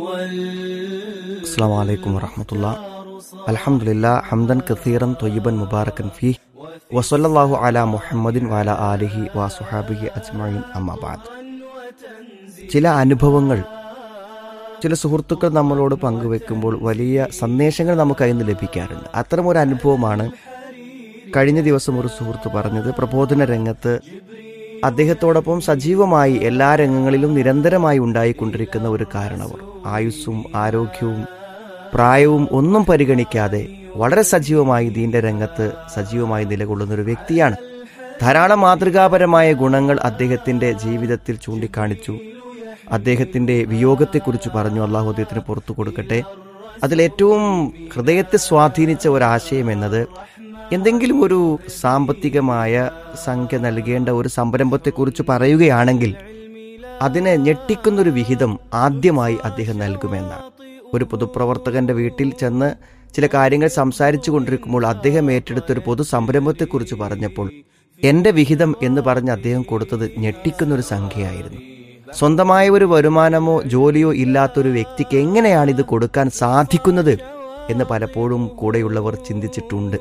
السلام عليكم ورحمة الله الحمد لله حمدا كثيرا طيبا مباركا فيه وصلى الله على محمد وعلى آله وصحابه أجمعين أما بعد ചില അനുഭവങ്ങൾ ചില സുഹൃത്തുക്കൾ നമ്മളോട് പങ്കുവെക്കുമ്പോൾ വലിയ സന്ദേശങ്ങൾ നമുക്ക് അതിൽ നിന്ന് ലഭിക്കാറുണ്ട് അത്തരം ഒരു അനുഭവമാണ് കഴിഞ്ഞ ദിവസം ഒരു സുഹൃത്ത് പറഞ്ഞത് പ്രബോധന രംഗത്ത് അദ്ദേഹത്തോടൊപ്പം സജീവമായി എല്ലാ രംഗങ്ങളിലും നിരന്തരമായി ഉണ്ടായിക്കൊണ്ടിരിക്കുന്ന ഒരു കാരണവർ ആയുസ്സും ആരോഗ്യവും പ്രായവും ഒന്നും പരിഗണിക്കാതെ വളരെ സജീവമായി ദീന്റെ രംഗത്ത് സജീവമായി നിലകൊള്ളുന്ന ഒരു വ്യക്തിയാണ് ധാരാളം മാതൃകാപരമായ ഗുണങ്ങൾ അദ്ദേഹത്തിന്റെ ജീവിതത്തിൽ ചൂണ്ടിക്കാണിച്ചു അദ്ദേഹത്തിന്റെ വിയോഗത്തെക്കുറിച്ച് പറഞ്ഞു അള്ളാഹു അദ്ദേഹത്തിന് പുറത്തു കൊടുക്കട്ടെ അതിലേറ്റവും ഹൃദയത്തെ സ്വാധീനിച്ച ഒരാശയം എന്നത് എന്തെങ്കിലും ഒരു സാമ്പത്തികമായ സംഖ്യ നൽകേണ്ട ഒരു സംരംഭത്തെക്കുറിച്ച് പറയുകയാണെങ്കിൽ അതിനെ ഞെട്ടിക്കുന്നൊരു വിഹിതം ആദ്യമായി അദ്ദേഹം നൽകുമെന്നാണ് ഒരു പൊതുപ്രവർത്തകന്റെ വീട്ടിൽ ചെന്ന് ചില കാര്യങ്ങൾ സംസാരിച്ചു കൊണ്ടിരിക്കുമ്പോൾ അദ്ദേഹം ഏറ്റെടുത്ത ഒരു പൊതു സംരംഭത്തെക്കുറിച്ച് പറഞ്ഞപ്പോൾ എന്റെ വിഹിതം എന്ന് പറഞ്ഞ് അദ്ദേഹം കൊടുത്തത് ഞെട്ടിക്കുന്നൊരു സംഖ്യയായിരുന്നു സ്വന്തമായ ഒരു വരുമാനമോ ജോലിയോ ഇല്ലാത്തൊരു വ്യക്തിക്ക് എങ്ങനെയാണ് ഇത് കൊടുക്കാൻ സാധിക്കുന്നത് എന്ന് പലപ്പോഴും കൂടെയുള്ളവർ ചിന്തിച്ചിട്ടുണ്ട്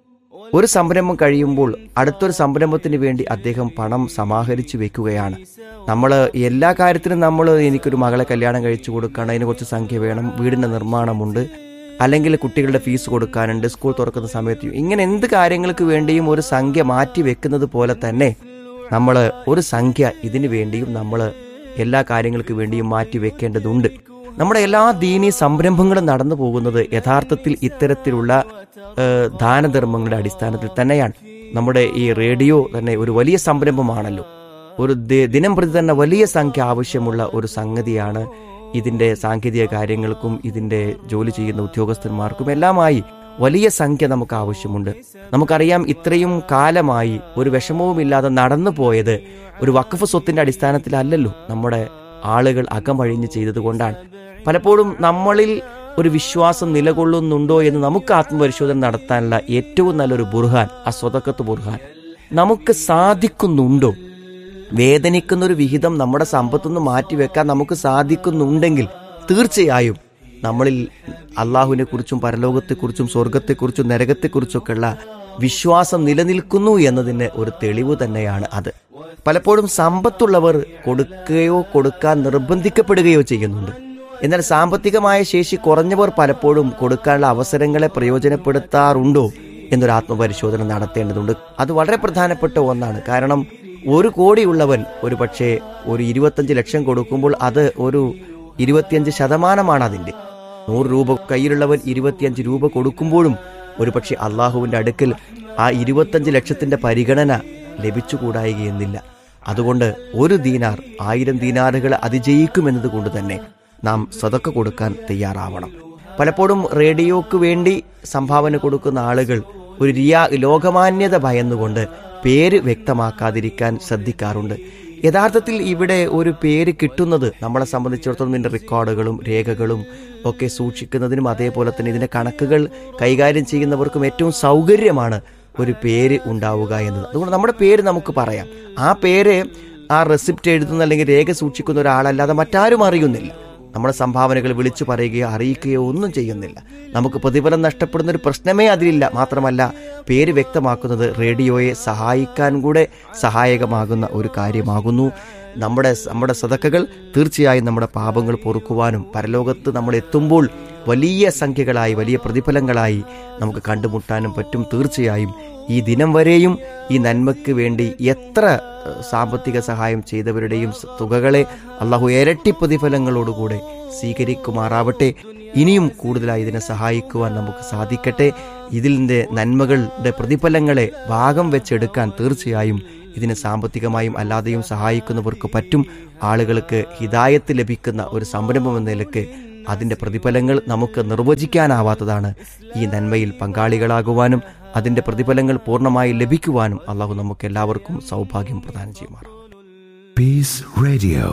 ഒരു സംരംഭം കഴിയുമ്പോൾ അടുത്തൊരു സംരംഭത്തിന് വേണ്ടി അദ്ദേഹം പണം സമാഹരിച്ചു വെക്കുകയാണ് നമ്മൾ എല്ലാ കാര്യത്തിനും നമ്മൾ എനിക്കൊരു മകളെ കല്യാണം കഴിച്ചു കൊടുക്കണം അതിന് കുറച്ച് സംഖ്യ വേണം വീടിൻ്റെ നിർമ്മാണമുണ്ട് അല്ലെങ്കിൽ കുട്ടികളുടെ ഫീസ് കൊടുക്കാനുണ്ട് സ്കൂൾ തുറക്കുന്ന സമയത്ത് ഇങ്ങനെ എന്ത് കാര്യങ്ങൾക്ക് വേണ്ടിയും ഒരു സംഖ്യ മാറ്റി വെക്കുന്നത് പോലെ തന്നെ നമ്മൾ ഒരു സംഖ്യ ഇതിനു വേണ്ടിയും നമ്മൾ എല്ലാ കാര്യങ്ങൾക്ക് വേണ്ടിയും മാറ്റി വെക്കേണ്ടതുണ്ട് നമ്മുടെ എല്ലാ ദീനീ സംരംഭങ്ങളും നടന്നു പോകുന്നത് യഥാർത്ഥത്തിൽ ഇത്തരത്തിലുള്ള ഏഹ്, ദാനധർമ്മങ്ങളുടെ അടിസ്ഥാനത്തിൽ തന്നെയാണ് നമ്മുടെ ഈ റേഡിയോ തന്നെ ഒരു വലിയ സംരംഭമാണല്ലോ ഒരു ദി- ദിനം പ്രതി തന്നെ വലിയ സംഖ്യ ആവശ്യമുള്ള ഒരു സംഗതിയാണ് ഇതിന്റെ സാങ്കേതിക കാര്യങ്ങൾക്കും ഇതിന്റെ ജോലി ചെയ്യുന്ന ഉദ്യോഗസ്ഥന്മാർക്കും എല്ലാമായി വലിയ സംഖ്യ നമുക്ക് ആവശ്യമുണ്ട് നമുക്കറിയാം ഇത്രയും കാലമായി ഒരു വിഷമവുമില്ലാതെ നടന്നു പോയത് ഒരു വഖഫ് സ്വത്തിന്റെ അടിസ്ഥാനത്തിലല്ലല്ലോ നമ്മുടെ ആളുകൾ അകമഴിഞ്ഞ് ചെയ്തതുകൊണ്ടാണ് പലപ്പോഴും നമ്മളിൽ ഒരു വിശ്വാസം നിലകൊള്ളുന്നുണ്ടോ എന്ന് നമുക്ക് ആത്മപരിശോധന നടത്താനുള്ള ഏറ്റവും നല്ലൊരു ബുർഹാൻ ആ സ്വതക്കത്ത് ബുർഹാൻ നമുക്ക് സാധിക്കുന്നുണ്ടോ വേദനിക്കുന്ന ഒരു വിഹിതം നമ്മുടെ സമ്പത്തുനിന്ന് മാറ്റിവെക്കാൻ നമുക്ക് സാധിക്കുന്നുണ്ടെങ്കിൽ തീർച്ചയായും നമ്മളിൽ അള്ളാഹുവിനെ കുറിച്ചും പരലോകത്തെക്കുറിച്ചും സ്വർഗത്തെക്കുറിച്ചും നരകത്തെക്കുറിച്ചൊക്കെയുള്ള വിശ്വാസം നിലനിൽക്കുന്നു എന്നതിന് ഒരു തെളിവ് തന്നെയാണ് അത് പലപ്പോഴും സമ്പത്തുള്ളവർ കൊടുക്കുകയോ കൊടുക്കാൻ നിർബന്ധിക്കപ്പെടുകയോ ചെയ്യുന്നുണ്ട് എന്നാൽ സാമ്പത്തികമായ ശേഷി കുറഞ്ഞവർ പലപ്പോഴും കൊടുക്കാനുള്ള അവസരങ്ങളെ പ്രയോജനപ്പെടുത്താറുണ്ടോ എന്നൊരു ആത്മപരിശോധന നടത്തേണ്ടതുണ്ട് അത് വളരെ പ്രധാനപ്പെട്ട ഒന്നാണ് കാരണം ഒരു കോടിയുള്ളവൻ ഒരു പക്ഷേ ഒരു ഇരുപത്തഞ്ച് ലക്ഷം കൊടുക്കുമ്പോൾ അത് ഒരു ഇരുപത്തിയഞ്ച് ശതമാനമാണ് അതിൻ്റെ നൂറ് രൂപ കയ്യിലുള്ളവൻ ഇരുപത്തിയഞ്ച് രൂപ കൊടുക്കുമ്പോഴും ഒരു പക്ഷേ അള്ളാഹുവിൻ്റെ അടുക്കൽ ആ ഇരുപത്തഞ്ച് ലക്ഷത്തിന്റെ പരിഗണന ലഭിച്ചുകൂടായികയെന്നില്ല അതുകൊണ്ട് ഒരു ദീനാർ ആയിരം ദീനാറുകൾ അതിജയിക്കുമെന്നത് കൊണ്ട് തന്നെ നാം സ്വതക്ക കൊടുക്കാൻ തയ്യാറാവണം പലപ്പോഴും റേഡിയോക്ക് വേണ്ടി സംഭാവന കൊടുക്കുന്ന ആളുകൾ ഒരു റിയാ ലോകമാന്യത ഭയന്നുകൊണ്ട് പേര് വ്യക്തമാക്കാതിരിക്കാൻ ശ്രദ്ധിക്കാറുണ്ട് യഥാർത്ഥത്തിൽ ഇവിടെ ഒരു പേര് കിട്ടുന്നത് നമ്മളെ സംബന്ധിച്ചിടത്തോളം ഇതിന്റെ റെക്കോർഡുകളും രേഖകളും ഒക്കെ സൂക്ഷിക്കുന്നതിനും അതേപോലെ തന്നെ ഇതിന്റെ കണക്കുകൾ കൈകാര്യം ചെയ്യുന്നവർക്കും ഏറ്റവും സൗകര്യമാണ് ഒരു പേര് ഉണ്ടാവുക എന്നത് അതുകൊണ്ട് നമ്മുടെ പേര് നമുക്ക് പറയാം ആ പേര് ആ റെസിപ്റ്റ് എഴുതുന്ന അല്ലെങ്കിൽ രേഖ സൂക്ഷിക്കുന്ന ഒരാളല്ലാതെ മറ്റാരും അറിയുന്നില്ല നമ്മുടെ സംഭാവനകൾ വിളിച്ചു പറയുകയോ അറിയിക്കുകയോ ഒന്നും ചെയ്യുന്നില്ല നമുക്ക് പ്രതിഫലം നഷ്ടപ്പെടുന്ന ഒരു പ്രശ്നമേ അതിലില്ല മാത്രമല്ല പേര് വ്യക്തമാക്കുന്നത് റേഡിയോയെ സഹായിക്കാൻ കൂടെ സഹായകമാകുന്ന ഒരു കാര്യമാകുന്നു നമ്മുടെ നമ്മുടെ സതക്കകൾ തീർച്ചയായും നമ്മുടെ പാപങ്ങൾ പൊറുക്കുവാനും പരലോകത്ത് നമ്മൾ എത്തുമ്പോൾ വലിയ സംഖ്യകളായി വലിയ പ്രതിഫലങ്ങളായി നമുക്ക് കണ്ടുമുട്ടാനും പറ്റും തീർച്ചയായും ഈ ദിനം വരെയും ഈ നന്മയ്ക്ക് വേണ്ടി എത്ര ഏഹ്, സാമ്പത്തിക സഹായം ചെയ്തവരുടെയും സ- തുകകളെ അള്ളാഹു ഇരട്ടി പ്രതിഫലങ്ങളോടുകൂടെ സ്വീകരിക്കുമാറാവട്ടെ ഇനിയും കൂടുതലായി ഇതിനെ സഹായിക്കുവാൻ നമുക്ക് സാധിക്കട്ടെ ഇതിൻ്റെ നന്മകളുടെ പ്രതിഫലങ്ങളെ ഭാഗം വെച്ചെടുക്കാൻ തീർച്ചയായും ഇതിനെ സാമ്പത്തികമായും അല്ലാതെയും സഹായിക്കുന്നവർക്ക് പറ്റും ആളുകൾക്ക് ഹിതായത്ത് ലഭിക്കുന്ന ഒരു സംരംഭം എന്ന നിലക്ക് അതിന്റെ പ്രതിഫലങ്ങൾ നമുക്ക് നിർവചിക്കാനാവാത്തതാണ് ഈ നന്മയിൽ പങ്കാളികളാകുവാനും അതിന്റെ പ്രതിഫലങ്ങൾ പൂർണ്ണമായി ലഭിക്കുവാനും അള്ളാഹു നമുക്ക് എല്ലാവർക്കും സൗഭാഗ്യം പ്രദാനം ചെയ്യുമാറാം Peace Radio.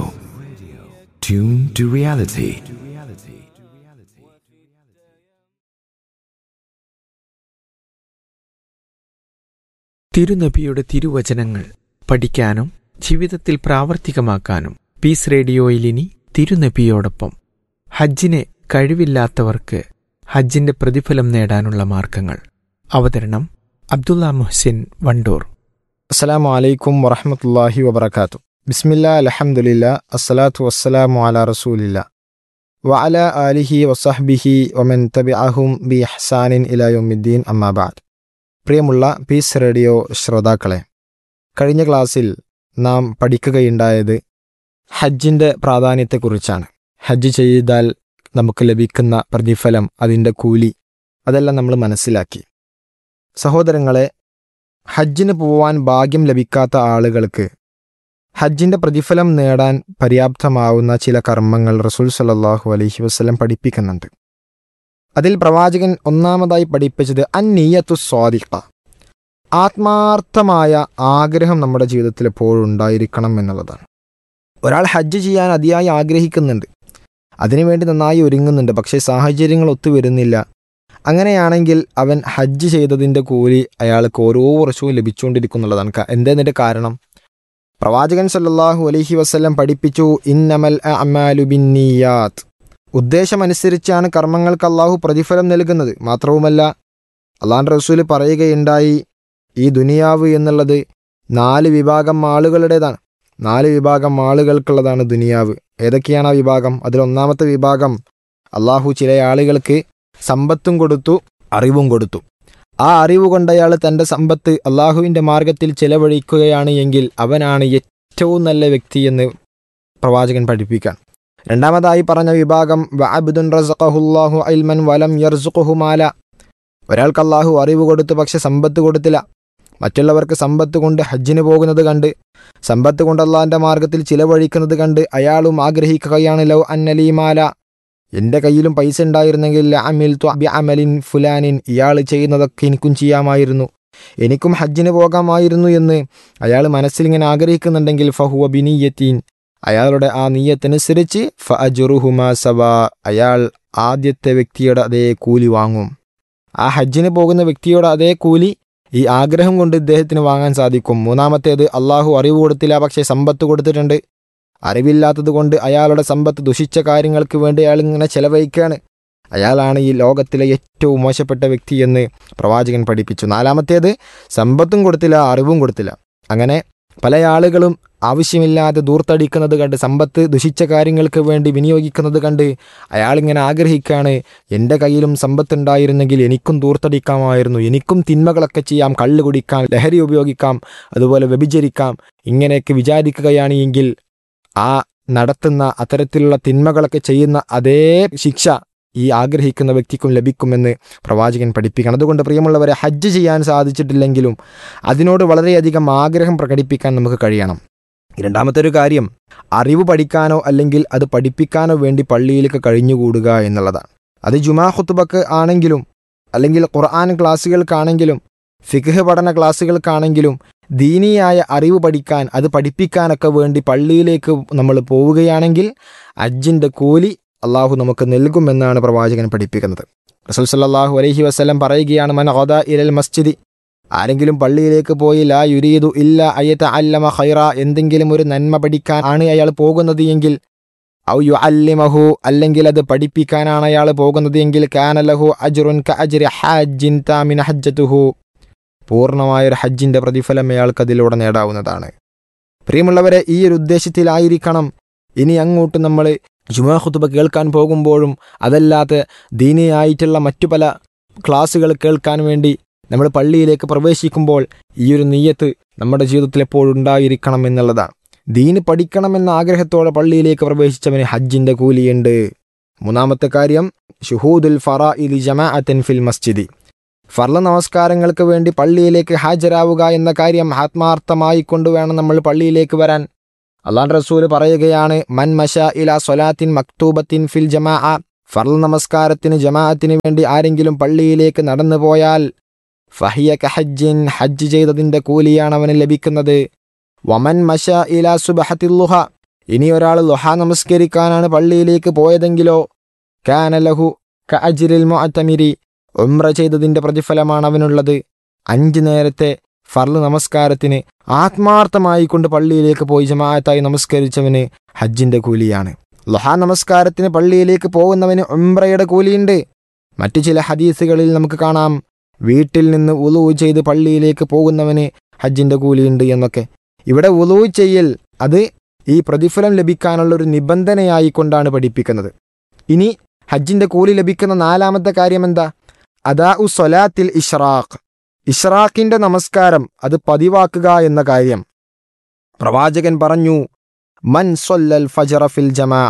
Tune to reality. തിരുനബിയുടെ തിരുവചനങ്ങൾ പഠിക്കാനും ജീവിതത്തിൽ പ്രാവർത്തികമാക്കാനും പീസ് റേഡിയോയിൽ ഇനി തിരുനബിയോടൊപ്പം ഹജ്ജിന് കഴിവില്ലാത്തവർക്ക് ഹജ്ജിന്റെ പ്രതിഫലം നേടാനുള്ള മാർഗങ്ങൾ അവതരണം അബ്ദുള്ള മുഹ്സിൻ വണ്ടൂർ അസ്സലാമു അലൈക്കും വറഹമത്തല്ലാഹി വബർക്കാത്തു ബിസ്മില്ലാ അലഹമുല്ല അസ്സലാത്തു വസ്സലാമു അല റസൂലില്ല വഅല ആലിഹി വസഹ്ബിഹി വമൻ തബിഅഹും ബി ഹസാനിൻ ഇലായുദ്ദീൻ അമ്മാബാദ് പ്രിയമുള്ള പീസ് റേഡിയോ ശ്രോതാക്കളെ കഴിഞ്ഞ ക്ലാസ്സിൽ നാം പഠിക്കുകയുണ്ടായത് ഹജ്ജിൻ്റെ പ്രാധാന്യത്തെക്കുറിച്ചാണ് ഹജ്ജ് ചെയ്താൽ നമുക്ക് ലഭിക്കുന്ന പ്രതിഫലം അതിൻ്റെ കൂലി അതെല്ലാം നമ്മൾ മനസ്സിലാക്കി സഹോദരങ്ങളെ ഹജ്ജിന് പോവാൻ ഭാഗ്യം ലഭിക്കാത്ത ആളുകൾക്ക് ഹജ്ജിന്റെ പ്രതിഫലം നേടാൻ പര്യാപ്തമാവുന്ന ചില കർമ്മങ്ങൾ റസൂൽ സല്ലാഹു അലൈഹി വസ്ലം പഠിപ്പിക്കുന്നുണ്ട് അതിൽ പ്രവാചകൻ ഒന്നാമതായി പഠിപ്പിച്ചത് അന്നീയത്തു സ്വാദിഖ ആത്മാർത്ഥമായ ആഗ്രഹം നമ്മുടെ ജീവിതത്തിൽ എപ്പോഴും ഉണ്ടായിരിക്കണം എന്നുള്ളതാണ് ഒരാൾ ഹജ്ജ് ചെയ്യാൻ അതിയായി ആഗ്രഹിക്കുന്നുണ്ട് അതിനുവേണ്ടി നന്നായി ഒരുങ്ങുന്നുണ്ട് പക്ഷേ സാഹചര്യങ്ങൾ ഒത്തുവരുന്നില്ല അങ്ങനെയാണെങ്കിൽ അവൻ ഹജ്ജ് ചെയ്തതിൻ്റെ കൂലി അയാൾക്ക് ഓരോ വർഷവും ലഭിച്ചുകൊണ്ടിരിക്കുന്നുള്ളതാണ് ക- എന്തതിൻ്റെ കാരണം പ്രവാചകൻ സല്ലല്ലാഹു അലൈഹി വസല്ലം പഠിപ്പിച്ചു ഇന്നമൽ അമാലു ബിന്നിയാത്ത് ഉദ്ദേശമനുസരിച്ചാണ് കർമ്മങ്ങൾക്ക് അള്ളാഹു പ്രതിഫലം നൽകുന്നത് മാത്രവുമല്ല അള്ളാൻ റസൂല് പറയുകയുണ്ടായി ഈ ദുനിയാവ് എന്നുള്ളത് നാല് വിഭാഗം ആളുകളുടേതാണ് നാല് വിഭാഗം ആളുകൾക്കുള്ളതാണ് ദുനിയാവ് ഏതൊക്കെയാണ് ആ വിഭാഗം അതിൽ ഒന്നാമത്തെ വിഭാഗം അള്ളാഹു ചില ആളുകൾക്ക് സമ്പത്തും കൊടുത്തു അറിവും കൊടുത്തു ആ അറിവ് കൊണ്ട് അയാൾ തൻ്റെ സമ്പത്ത് അള്ളാഹുവിൻ്റെ മാർഗത്തിൽ ചെലവഴിക്കുകയാണ് എങ്കിൽ അവനാണ് ഏറ്റവും നല്ല വ്യക്തി എന്ന് പ്രവാചകൻ പഠിപ്പിക്കാൻ രണ്ടാമതായി പറഞ്ഞ വിഭാഗം വഅബ്ദുൻ റസഖഹുല്ലാഹു ഇൽമൻ വലം യർസുഖുഹു മാല ഒരാൾക്ക് അള്ളാഹു അറിവ് കൊടുത്തു പക്ഷെ സമ്പത്ത് കൊടുത്തില്ല മറ്റുള്ളവർക്ക് സമ്പത്ത് കൊണ്ട് ഹജ്ജിന് പോകുന്നത് കണ്ട് സമ്പത്ത് കൊണ്ട് അള്ളാഹിൻ്റെ മാർഗത്തിൽ ചിലവഴിക്കുന്നത് കണ്ട് അയാളും ആഗ്രഹിക്കുകയാണ് ലൗ അന്നലീമാല എൻ്റെ കയ്യിലും പൈസ ഉണ്ടായിരുന്നെങ്കിൽ അമിൽ ബി അമലിൻ ഫുലാനിൻ ഇയാൾ ചെയ്യുന്നതൊക്കെ എനിക്കും ചെയ്യാമായിരുന്നു എനിക്കും ഹജ്ജിന് പോകാമായിരുന്നു എന്ന് അയാൾ മനസ്സിലിങ്ങനെ ആഗ്രഹിക്കുന്നുണ്ടെങ്കിൽ ഫഹുവ ബിനീയത്തീൻ അയാളുടെ ആ നീയത്തനുസരിച്ച് ഫ അജുറുഹുമാ സവ അയാൾ ആദ്യത്തെ വ്യക്തിയുടെ അതേ കൂലി വാങ്ങും ആ ഹജ്ജിന് പോകുന്ന വ്യക്തിയുടെ അതേ കൂലി ഈ ആഗ്രഹം കൊണ്ട് ഇദ്ദേഹത്തിന് വാങ്ങാൻ സാധിക്കും മൂന്നാമത്തേത് അള്ളാഹു അറിവ് കൊടുത്തില്ല പക്ഷേ സമ്പത്ത് കൊടുത്തിട്ടുണ്ട് അറിവില്ലാത്തത് കൊണ്ട് അയാളുടെ സമ്പത്ത് ദുഷിച്ച കാര്യങ്ങൾക്ക് വേണ്ടി അയാൾ ഇങ്ങനെ ചെലവഴിക്കുകയാണ് അയാളാണ് ഈ ലോകത്തിലെ ഏറ്റവും മോശപ്പെട്ട വ്യക്തി എന്ന് പ്രവാചകൻ പഠിപ്പിച്ചു നാലാമത്തേത് സമ്പത്തും കൊടുത്തില്ല അറിവും കൊടുത്തില്ല അങ്ങനെ പല ആളുകളും ആവശ്യമില്ലാതെ ദൂർത്തടിക്കുന്നത് കണ്ട് സമ്പത്ത് ദുഷിച്ച കാര്യങ്ങൾക്ക് വേണ്ടി വിനിയോഗിക്കുന്നത് കണ്ട് അയാളിങ്ങനെ ആഗ്രഹിക്കുകയാണ് എൻ്റെ കയ്യിലും സമ്പത്തുണ്ടായിരുന്നെങ്കിൽ എനിക്കും ദൂർത്തടിക്കാമായിരുന്നു എനിക്കും തിന്മകളൊക്കെ ചെയ്യാം കള്ള് കുടിക്കാം ലഹരി ഉപയോഗിക്കാം അതുപോലെ വ്യഭിചരിക്കാം ഇങ്ങനെയൊക്കെ വിചാരിക്കുകയാണ് എങ്കിൽ ആ നടത്തുന്ന അത്തരത്തിലുള്ള തിന്മകളൊക്കെ ചെയ്യുന്ന അതേ ശിക്ഷ ഈ ആഗ്രഹിക്കുന്ന വ്യക്തിക്കും ലഭിക്കുമെന്ന് പ്രവാചകൻ പഠിപ്പിക്കണം അതുകൊണ്ട് പ്രിയമുള്ളവരെ ഹജ്ജ് ചെയ്യാൻ സാധിച്ചിട്ടില്ലെങ്കിലും അതിനോട് വളരെയധികം ആഗ്രഹം പ്രകടിപ്പിക്കാൻ നമുക്ക് കഴിയണം രണ്ടാമത്തെ ഒരു കാര്യം അറിവ് പഠിക്കാനോ അല്ലെങ്കിൽ അത് പഠിപ്പിക്കാനോ വേണ്ടി പള്ളിയിലേക്ക് കഴിഞ്ഞുകൂടുക എന്നുള്ളതാണ് അത് ജുമാ ഖുത്തുബക്ക് ആണെങ്കിലും അല്ലെങ്കിൽ ഖുർആൻ ക്ലാസ്സുകൾക്കാണെങ്കിലും ഫിഖ് പഠന ക്ലാസ്സുകൾക്കാണെങ്കിലും ദീനിയായ അറിവ് പഠിക്കാൻ അത് പഠിപ്പിക്കാനൊക്കെ വേണ്ടി പള്ളിയിലേക്ക് നമ്മൾ പോവുകയാണെങ്കിൽ അജ്ജിൻ്റെ കൂലി അള്ളാഹു നമുക്ക് നൽകുമെന്നാണ് പ്രവാചകൻ പഠിപ്പിക്കുന്നത് റസൂൽ സല്ലല്ലാഹു അലൈഹി വസല്ലം പറയുകയാണ് മൻ ഖദാ ഇലൽ മസ്ജിദി ആരെങ്കിലും പള്ളിയിലേക്ക് പോയി ലാ യുരീദു ഇല്ല അയ്യത്ത അല്ലമ ഖൈറ എന്തെങ്കിലും ഒരു നന്മ പഠിക്കാൻ ആണ് അയാൾ പോകുന്നത് എങ്കിൽ ഔ യു അല്ലിമഹു അല്ലെങ്കിൽ അത് പഠിപ്പിക്കാനാണ് അയാൾ പോകുന്നത് എങ്കിൽ കാനലഹു അജ്റുൻ ക അജ്രി ഹാജിൻ താമിന ഹജ്ജത്തുഹു പൂർണ്ണമായൊരു ഹജ്ജിന്റെ പ്രതിഫലം അയാൾക്ക് അതിലൂടെ നേടാവുന്നതാണ് പ്രിയമുള്ളവരെ ഈ ഒരു ഉദ്ദേശത്തിലായിരിക്കണം ഇനി അങ്ങോട്ട് നമ്മൾ ജുമാ ഖുത്തുബ കേൾക്കാൻ പോകുമ്പോഴും അതല്ലാത്ത ദീനിയായിട്ടുള്ള മറ്റു പല ക്ലാസ്സുകൾ കേൾക്കാൻ വേണ്ടി നമ്മൾ പള്ളിയിലേക്ക് പ്രവേശിക്കുമ്പോൾ ഈ ഒരു നീയത്ത് നമ്മുടെ ജീവിതത്തിൽ എപ്പോഴും ഉണ്ടായിരിക്കണം എന്നുള്ളതാണ് ദീന് പഠിക്കണമെന്ന ആഗ്രഹത്തോടെ പള്ളിയിലേക്ക് പ്രവേശിച്ചവന് ഹജ്ജിന്റെ കൂലിയുണ്ട് മൂന്നാമത്തെ കാര്യം ഷുഹൂദുൽ ഫറ ഇലി ജമാഅത്തൻ ഫിൽ മസ്ജിദി ഫർള നമസ്കാരങ്ങൾക്ക് വേണ്ടി പള്ളിയിലേക്ക് ഹാജരാവുക എന്ന കാര്യം ആത്മാർത്ഥമായി കൊണ്ടുവേണം നമ്മൾ പള്ളിയിലേക്ക് വരാൻ അള്ളാൻ റസൂൽ പറയുകയാണ് മൻ മഷ ഇല സൊലാത്തിൻ മക്തൂബത്തിൻ ഫിൽ ജമാ ഫർൾ നമസ്കാരത്തിന് ജമാഅത്തിന് വേണ്ടി ആരെങ്കിലും പള്ളിയിലേക്ക് നടന്നു പോയാൽ ഫഹിയ കഹജ്ജിൻ ഹജ്ജ് ചെയ്തതിന്റെ കൂലിയാണ് അവന് ലഭിക്കുന്നത് വമൻ മഷ ഇല സുബഹത്തില്ലുഹ ഇനി ഒരാൾ ലുഹ നമസ്കരിക്കാനാണ് പള്ളിയിലേക്ക് പോയതെങ്കിലോ കാനലഹു ക അജ്രിൽ മുഅത്തമിരി ഉംറ ചെയ്തതിന്റെ പ്രതിഫലമാണ് അവനുള്ളത് അഞ്ച് നേരത്തെ ഫർള് നമസ്കാരത്തിന് ആത്മാർത്ഥമായി കൊണ്ട് പള്ളിയിലേക്ക് പോയി ജമാഅത്തായി നമസ്കരിച്ചവന് ഹജ്ജിന്റെ കൂലിയാണ് ലുഹാ നമസ്കാരത്തിന് പള്ളിയിലേക്ക് പോകുന്നവന് ഉംറയുടെ കൂലിയുണ്ട് മറ്റു ചില ഹദീസുകളിൽ നമുക്ക് കാണാം വീട്ടിൽ നിന്ന് ഉലു ചെയ്ത് പള്ളിയിലേക്ക് പോകുന്നവന് ഹജ്ജിന്റെ കൂലിയുണ്ട് എന്നൊക്കെ ഇവിടെ ഉലു ചെയ്യൽ അത് ഈ പ്രതിഫലം ലഭിക്കാനുള്ള ഒരു നിബന്ധനയായി കൊണ്ടാണ് പഠിപ്പിക്കുന്നത് ഇനി ഹജ്ജിന്റെ കൂലി ലഭിക്കുന്ന നാലാമത്തെ കാര്യം എന്താ അദാ ഉ സൊലാത്തിൽ ഇഷ്റാഖ് ഇഷ്റാഖിന്റെ നമസ്കാരം അത് പതിവാക്കുക എന്ന കാര്യം പ്രവാചകൻ പറഞ്ഞു മൻ സൊല്ലൽ ഫജറ ഫിൽ ജമാ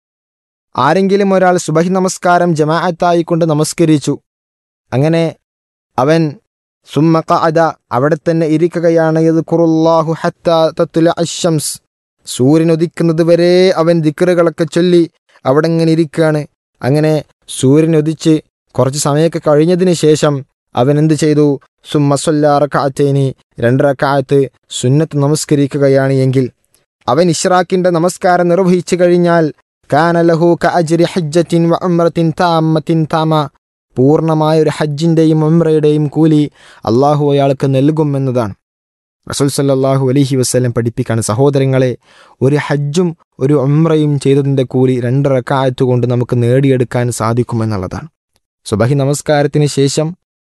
ആരെങ്കിലും ഒരാൾ സുബഹി നമസ്കാരം ജമാഅത്തായിക്കൊണ്ട് നമസ്കരിച്ചു അങ്ങനെ അവൻ സുമ്മ അത അവിടെ തന്നെ ഇരിക്കുകയാണ് ഇത് കുറുല്ലാഹു ഹത്ത തത്തുല അശംസ് സൂര്യൻ ഉദിക്കുന്നത് വരെ അവൻ ദിക്കറുകളൊക്കെ ചൊല്ലി അവിടെ ഇങ്ങനെ ഇരിക്കുകയാണ് അങ്ങനെ സൂര്യൻ ഉദിച്ച് കുറച്ച് സമയമൊക്കെ കഴിഞ്ഞതിന് ശേഷം അവൻ എന്ത് ചെയ്തു സുമ്മസൊല്ലാറക്കാത്തേനി രണ്ടരക്കാലത്ത് സുന്നത്ത് നമസ്കരിക്കുകയാണ് എങ്കിൽ അവൻ ഇഷ്റാഖിന്റെ നമസ്കാരം നിർവഹിച്ചു കഴിഞ്ഞാൽ കാനലഹു കഅജ്രി ഹജ്ജത്തിൻ വ ഉംറത്തിൻ താമത്തിൻ താമ പൂർണ്ണമായ ഒരു ഹജ്ജിന്റെയും ഉംറയുടെയും കൂലി അള്ളാഹു അയാൾക്ക് നൽകുമെന്നതാണ് റസൂൽ സല്ലാഹു അലഹി വസ്ലം പഠിപ്പിക്കാണ് സഹോദരങ്ങളെ ഒരു ഹജ്ജും ഒരു ഉംറയും ചെയ്തതിൻ്റെ കൂലി രണ്ട് റക്കായത്ത് കൊണ്ട് നമുക്ക് നേടിയെടുക്കാൻ സാധിക്കുമെന്നുള്ളതാണ് സുബഹി നമസ്കാരത്തിന് ശേഷം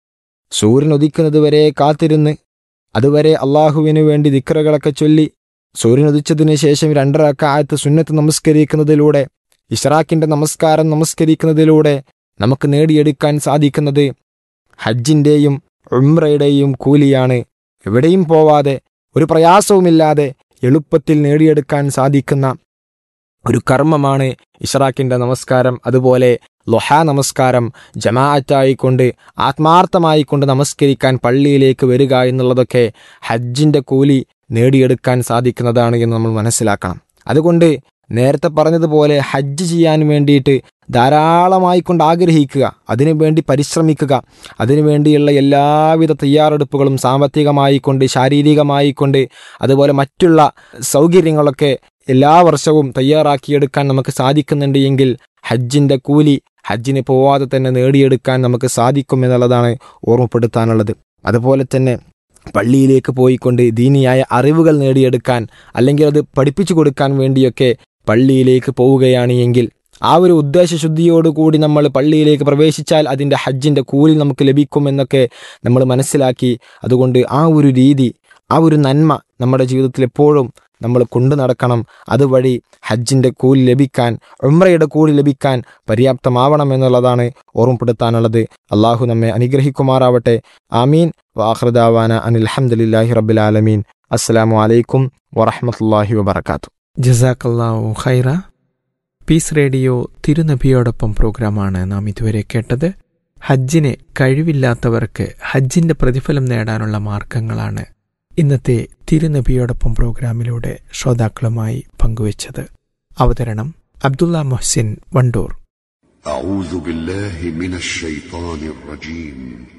സൂര്യൻ ഉദിക്കുന്നത് വരെ കാത്തിരുന്ന് അതുവരെ അള്ളാഹുവിനു വേണ്ടി ദിക്റകളൊക്കെ ചൊല്ലി സൂര്യൻ ഉദിച്ചതിന് ശേഷം രണ്ടരക്കാലത്ത് സുന്നത്ത് നമസ്കരിക്കുന്നതിലൂടെ ഇഷ്റാഖിന്റെ നമസ്കാരം നമസ്കരിക്കുന്നതിലൂടെ നമുക്ക് നേടിയെടുക്കാൻ സാധിക്കുന്നത് ഹജ്ജിന്റെയും ഉംറയുടെയും കൂലിയാണ് എവിടെയും പോവാതെ ഒരു പ്രയാസവുമില്ലാതെ എളുപ്പത്തിൽ നേടിയെടുക്കാൻ സാധിക്കുന്ന ഒരു കർമ്മമാണ് ഇഷ്റാഖിന്റെ നമസ്കാരം അതുപോലെ ലൊഹാ നമസ്കാരം ജമാഅത്തായിക്കൊണ്ട് ആത്മാർത്ഥമായിക്കൊണ്ട് നമസ്കരിക്കാൻ പള്ളിയിലേക്ക് വരിക എന്നുള്ളതൊക്കെ ഹജ്ജിന്റെ കൂലി നേടിയെടുക്കാൻ സാധിക്കുന്നതാണ് എന്ന് നമ്മൾ മനസ്സിലാക്കണം അതുകൊണ്ട് നേരത്തെ പറഞ്ഞതുപോലെ ഹജ്ജ് ചെയ്യാൻ വേണ്ടിയിട്ട് ധാരാളമായി കൊണ്ട് ആഗ്രഹിക്കുക അതിനുവേണ്ടി പരിശ്രമിക്കുക അതിനുവേണ്ടിയുള്ള എല്ലാവിധ തയ്യാറെടുപ്പുകളും സാമ്പത്തികമായി കൊണ്ട് ശാരീരികമായി കൊണ്ട് അതുപോലെ മറ്റുള്ള സൗകര്യങ്ങളൊക്കെ എല്ലാ വർഷവും തയ്യാറാക്കിയെടുക്കാൻ നമുക്ക് സാധിക്കുന്നുണ്ട് എങ്കിൽ ഹജ്ജിന്റെ കൂലി ഹജ്ജിന് പോവാതെ തന്നെ നേടിയെടുക്കാൻ നമുക്ക് സാധിക്കും എന്നുള്ളതാണ് ഓർമ്മപ്പെടുത്താനുള്ളത് അതുപോലെ തന്നെ പള്ളിയിലേക്ക് പോയിക്കൊണ്ട് ദീനിയായ അറിവുകൾ നേടിയെടുക്കാൻ അല്ലെങ്കിൽ അത് പഠിപ്പിച്ചു കൊടുക്കാൻ വേണ്ടിയൊക്കെ പള്ളിയിലേക്ക് പോവുകയാണ് എങ്കിൽ ആ ഒരു ഉദ്ദേശശുദ്ധിയോടുകൂടി നമ്മൾ പള്ളിയിലേക്ക് പ്രവേശിച്ചാൽ അതിൻ്റെ ഹജ്ജിൻ്റെ കൂലി നമുക്ക് ലഭിക്കുമെന്നൊക്കെ നമ്മൾ മനസ്സിലാക്കി അതുകൊണ്ട് ആ ഒരു രീതി ആ ഒരു നന്മ നമ്മുടെ ജീവിതത്തിൽ എപ്പോഴും നമ്മൾ കൊണ്ടു നടക്കണം അതുവഴി ഹജ്ജിൻ്റെ കൂലി ലഭിക്കാൻ ഉമ്രയുടെ കൂലി ലഭിക്കാൻ പര്യാപ്തമാവണം എന്നുള്ളതാണ് ഓർമ്മപ്പെടുത്താനുള്ളത് അള്ളാഹു നമ്മെ അനുഗ്രഹിക്കുമാറാവട്ടെ ആമീൻ വാഹൃദാവാന അനിൽ അഹമ്മദില്ലാഹി റബ്ബിലാലമീൻ അസ്സലാമു അലൈക്കും വറഹമത്തല്ലാഹി വബർക്കാത്തു ജസാക്കല്ലാഹു ഖൈറ പീസ് റേഡിയോ തിരുനബിയോടൊപ്പം പ്രോഗ്രാമാണ് നാം ഇതുവരെ കേട്ടത് ഹജ്ജിന് കഴിവില്ലാത്തവർക്ക് ഹജ്ജിന്റെ പ്രതിഫലം നേടാനുള്ള മാർഗങ്ങളാണ് ഇന്നത്തെ തിരുനബിയോടൊപ്പം പ്രോഗ്രാമിലൂടെ ശ്രോതാക്കളുമായി പങ്കുവച്ചത് അവതരണം അബ്ദുള്ള മൊഹ്സിൻ വണ്ടൂർ أعوذ بالله من الشيطان الرجيم